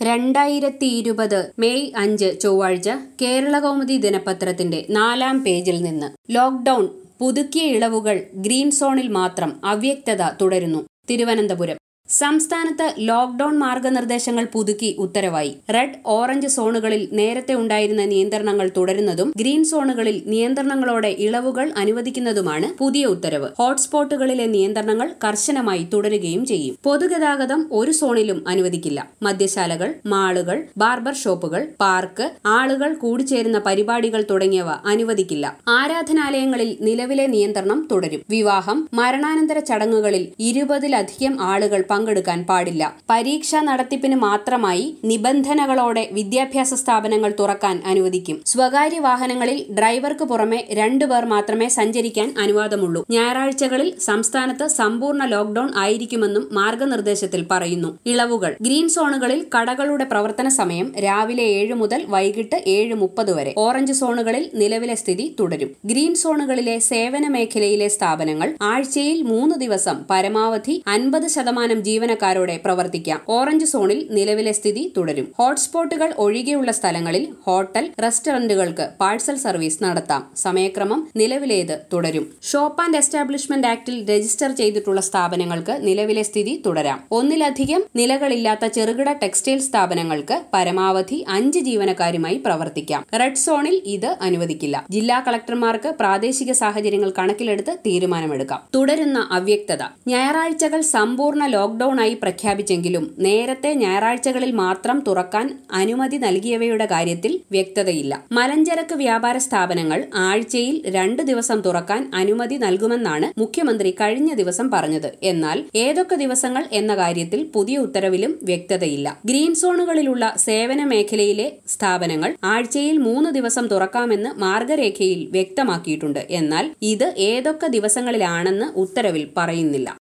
രണ്ടായിരത്തി ഇരുപത് മെയ് അഞ്ച് ചൊവ്വാഴ്ച കേരളകൗമുദി ദിനപത്രത്തിന്റെ നാലാം പേജിൽ നിന്ന് ലോക്ഡൌൺ പുതുക്കിയ ഇളവുകൾ ഗ്രീൻ സോണിൽ മാത്രം അവ്യക്തത തുടരുന്നു തിരുവനന്തപുരം സംസ്ഥാനത്ത് ലോക്ഡൌൺ മാർഗനിർദ്ദേശങ്ങൾ പുതുക്കി ഉത്തരവായി റെഡ് ഓറഞ്ച് സോണുകളിൽ നേരത്തെ ഉണ്ടായിരുന്ന നിയന്ത്രണങ്ങൾ തുടരുന്നതും ഗ്രീൻ സോണുകളിൽ നിയന്ത്രണങ്ങളോടെ ഇളവുകൾ അനുവദിക്കുന്നതുമാണ് പുതിയ ഉത്തരവ് ഹോട്ട്സ്പോട്ടുകളിലെ നിയന്ത്രണങ്ങൾ കർശനമായി തുടരുകയും ചെയ്യും പൊതുഗതാഗതം ഒരു സോണിലും അനുവദിക്കില്ല മദ്യശാലകൾ മാളുകൾ ബാർബർ ഷോപ്പുകൾ പാർക്ക് ആളുകൾ കൂടിച്ചേരുന്ന പരിപാടികൾ തുടങ്ങിയവ അനുവദിക്കില്ല ആരാധനാലയങ്ങളിൽ നിലവിലെ നിയന്ത്രണം തുടരും വിവാഹം മരണാനന്തര ചടങ്ങുകളിൽ ഇരുപതിലധികം ആളുകൾ പങ്കെടുക്കാൻ പാടില്ല പരീക്ഷാ നടത്തിപ്പിന് മാത്രമായി നിബന്ധനകളോടെ വിദ്യാഭ്യാസ സ്ഥാപനങ്ങൾ തുറക്കാൻ അനുവദിക്കും സ്വകാര്യ വാഹനങ്ങളിൽ ഡ്രൈവർക്ക് പുറമെ രണ്ടുപേർ മാത്രമേ സഞ്ചരിക്കാൻ അനുവാദമുള്ളൂ ഞായറാഴ്ചകളിൽ സംസ്ഥാനത്ത് സമ്പൂർണ്ണ ലോക്ഡൌൺ ആയിരിക്കുമെന്നും മാർഗനിർദ്ദേശത്തിൽ പറയുന്നു ഇളവുകൾ ഗ്രീൻ സോണുകളിൽ കടകളുടെ പ്രവർത്തന സമയം രാവിലെ ഏഴ് മുതൽ വൈകിട്ട് ഏഴ് മുപ്പത് വരെ ഓറഞ്ച് സോണുകളിൽ നിലവിലെ സ്ഥിതി തുടരും ഗ്രീൻ സോണുകളിലെ സേവന മേഖലയിലെ സ്ഥാപനങ്ങൾ ആഴ്ചയിൽ മൂന്ന് ദിവസം പരമാവധി അൻപത് ശതമാനം ജീവനക്കാരോടെ പ്രവർത്തിക്കാം ഓറഞ്ച് സോണിൽ നിലവിലെ സ്ഥിതി തുടരും ഹോട്ട്സ്പോട്ടുകൾ ഒഴികെയുള്ള സ്ഥലങ്ങളിൽ ഹോട്ടൽ റെസ്റ്റോറന്റുകൾക്ക് പാഴ്സൽ സർവീസ് നടത്താം സമയക്രമം നിലവിലേത് തുടരും ഷോപ്പ് ആൻഡ് എസ്റ്റാബ്ലിഷ്മെന്റ് ആക്ടിൽ രജിസ്റ്റർ ചെയ്തിട്ടുള്ള സ്ഥാപനങ്ങൾക്ക് നിലവിലെ സ്ഥിതി തുടരാം ഒന്നിലധികം നിലകളില്ലാത്ത ചെറുകിട ടെക്സ്റ്റൈൽ സ്ഥാപനങ്ങൾക്ക് പരമാവധി അഞ്ച് ജീവനക്കാരുമായി പ്രവർത്തിക്കാം റെഡ് സോണിൽ ഇത് അനുവദിക്കില്ല ജില്ലാ കളക്ടർമാർക്ക് പ്രാദേശിക സാഹചര്യങ്ങൾ കണക്കിലെടുത്ത് തീരുമാനമെടുക്കാം തുടരുന്ന അവ്യക്തത ഞായറാഴ്ചകൾ സമ്പൂർണ്ണ ലോക്ഡൌൺ ആയി പ്രഖ്യാപിച്ചെങ്കിലും നേരത്തെ ഞായറാഴ്ചകളിൽ മാത്രം തുറക്കാൻ അനുമതി നൽകിയവയുടെ കാര്യത്തിൽ വ്യക്തതയില്ല മലഞ്ചരക്ക് വ്യാപാര സ്ഥാപനങ്ങൾ ആഴ്ചയിൽ രണ്ട് ദിവസം തുറക്കാൻ അനുമതി നൽകുമെന്നാണ് മുഖ്യമന്ത്രി കഴിഞ്ഞ ദിവസം പറഞ്ഞത് എന്നാൽ ഏതൊക്കെ ദിവസങ്ങൾ എന്ന കാര്യത്തിൽ പുതിയ ഉത്തരവിലും വ്യക്തതയില്ല ഗ്രീൻ സോണുകളിലുള്ള സേവന മേഖലയിലെ സ്ഥാപനങ്ങൾ ആഴ്ചയിൽ മൂന്ന് ദിവസം തുറക്കാമെന്ന് മാർഗരേഖയിൽ വ്യക്തമാക്കിയിട്ടുണ്ട് എന്നാൽ ഇത് ഏതൊക്കെ ദിവസങ്ങളിലാണെന്ന് ഉത്തരവിൽ പറയുന്നില്ല